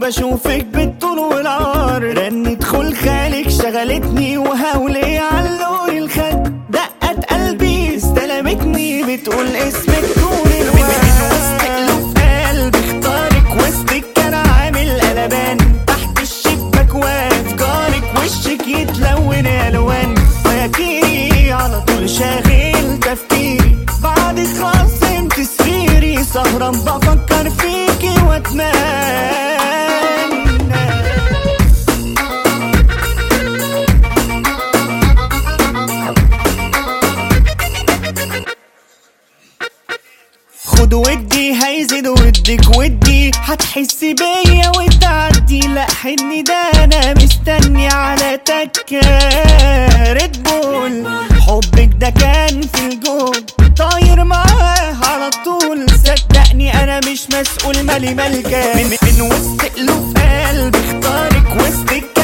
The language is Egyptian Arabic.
بشوفك بالطول والعار رنت خل خالك شغلتني وهولي علور الخد دقت قلبي استلمتني بتقول اسمك طول الوقت وسط قلوب قلبي اختارك وسطك كان عامل قلبان تحت الشباك واقف جارك وشك يتلون الوان فاكري على طول شاغل تفكيري بعد خلاص انت سريري سهران بفكر فيكي واتمنى خد ودي هيزيد ودك ودي هتحسي بيا وتعدي لا حني ده انا مستني على تكة ريد بول حبك ده كان في الجول طاير معاه على طول صدقني انا مش مسؤول مالي ملكة من, من وسط قلوب قلبي اختارك وسطك